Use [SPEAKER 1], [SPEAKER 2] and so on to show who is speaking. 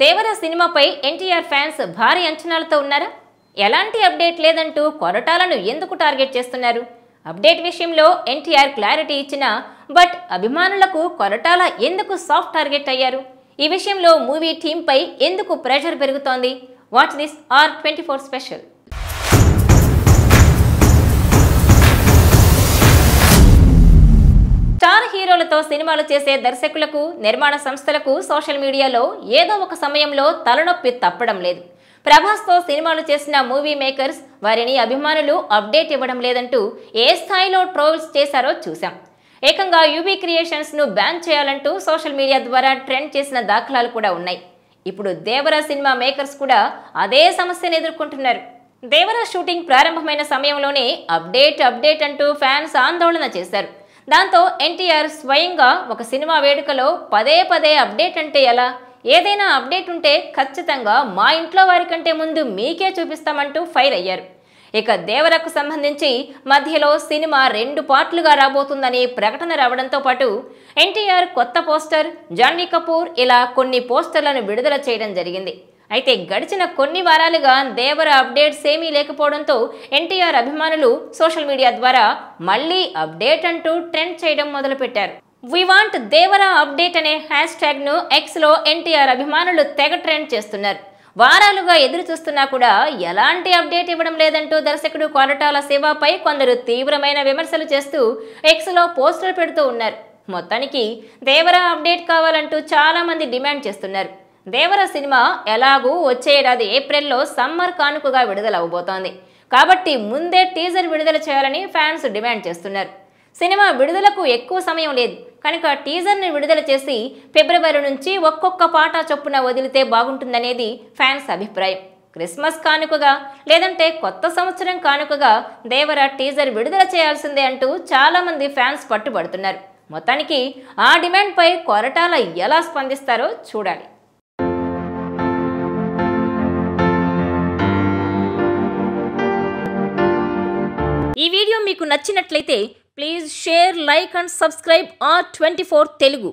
[SPEAKER 1] దేవర సినిమాపై ఎన్టీఆర్ ఫ్యాన్స్ భారీ అంచనాలతో ఉన్నారా ఎలాంటి అప్డేట్ లేదంటూ కొరటాలను ఎందుకు టార్గెట్ చేస్తున్నారు అప్డేట్ విషయంలో ఎన్టీఆర్ క్లారిటీ ఇచ్చినా బట్ అభిమానులకు కొరటాల ఎందుకు సాఫ్ట్ టార్గెట్ అయ్యారు ఈ విషయంలో మూవీ టీంపై ఎందుకు ప్రెషర్ పెరుగుతోంది watch this R twenty four special star హీరోలతో సినిమాలు చేసే దర్శకులకు నిర్మాణ సంస్థలకు సోషల్ మీడియాలో ఏదో ఒక సమయంలో తలనొప్పి తప్పడం లేదు ప్రభాస్తో సినిమాలు చేసిన మూవీ మేకర్స్ వారిని అభిమానులు అప్డేట్ ఇవ్వడం లేదంటూ ఏ స్థాయిలో ట్రోల్స్ చేశారో చూశాం ఏకంగా యూబీ క్రియేషన్స్ ను బ్యాన్ చేయాలంటూ సోషల్ మీడియా ద్వారా ట్రెండ్ చేసిన దాఖలాలు కూడా ఉన్నాయి ఇప్పుడు దేవరా సినిమా మేకర్స్ కూడా అదే సమస్యను ఎదుర్కొంటున్నారు దేవరా షూటింగ్ ప్రారంభమైన సమయంలోనే అప్డేట్ అప్డేట్ అంటూ ఫ్యాన్స్ ఆందోళన చేశారు దాంతో ఎన్టీఆర్ స్వయంగా ఒక సినిమా వేడుకలో పదే పదే అప్డేట్ అంటే ఎలా ఏదైనా అప్డేట్ ఉంటే ఖచ్చితంగా మా ఇంట్లో వారి కంటే ముందు మీకే చూపిస్తామంటూ ఫైర్ అయ్యారు ఇక దేవరకు సంబంధించి మధ్యలో సినిమా రెండు పార్ట్లుగా రాబోతుందని ప్రకటన రావడంతో పాటు ఎన్టీఆర్ కొత్త పోస్టర్ జాన్వీ కపూర్ ఇలా కొన్ని పోస్టర్లను విడుదల చేయడం జరిగింది అయితే గడిచిన కొన్ని వారాలుగా దేవర అప్డేట్స్ ఏమీ లేకపోవడంతో ఎన్టీఆర్ అభిమానులు సోషల్ మీడియా ద్వారా మళ్ళీ అప్డేట్ అంటూ ట్రెండ్ చేయడం మొదలుపెట్టారు వి వాంట్ దేవర అప్డేట్ అనే హ్యాష్ ట్యాగ్ ను ఎక్స్ లో ఎన్టీఆర్ అభిమానులు తెగ ట్రెండ్ చేస్తున్నారు వారాలుగా ఎదురు చూస్తున్నా కూడా ఎలాంటి అప్డేట్ ఇవ్వడం లేదంటూ దర్శకుడు కొరటాల శివపై కొందరు తీవ్రమైన విమర్శలు చేస్తూ ఎక్స్ లో పోస్టులు పెడుతూ ఉన్నారు మొత్తానికి దేవర అప్డేట్ కావాలంటూ చాలా మంది డిమాండ్ చేస్తున్నారు దేవర సినిమా ఎలాగూ వచ్చే ఏడాది ఏప్రిల్లో సమ్మర్ కానుకగా విడుదల అవబోతోంది కాబట్టి ముందే టీజర్ విడుదల చేయాలని ఫ్యాన్స్ డిమాండ్ చేస్తున్నారు సినిమా విడుదలకు ఎక్కువ సమయం లేదు కనుక టీజర్ని విడుదల చేసి ఫిబ్రవరి నుంచి ఒక్కొక్క పాట చొప్పున వదిలితే బాగుంటుందనేది ఫ్యాన్స్ అభిప్రాయం క్రిస్మస్ కానుకగా లేదంటే కొత్త సంవత్సరం కానుకగా దేవర టీజర్ విడుదల చేయాల్సిందే అంటూ చాలా మంది ఫ్యాన్స్ పట్టుబడుతున్నారు మొత్తానికి ఆ డిమాండ్పై కొరటాల ఎలా స్పందిస్తారో చూడాలి ఈ వీడియో మీకు నచ్చినట్లయితే please share like and subscribe R twenty Telugu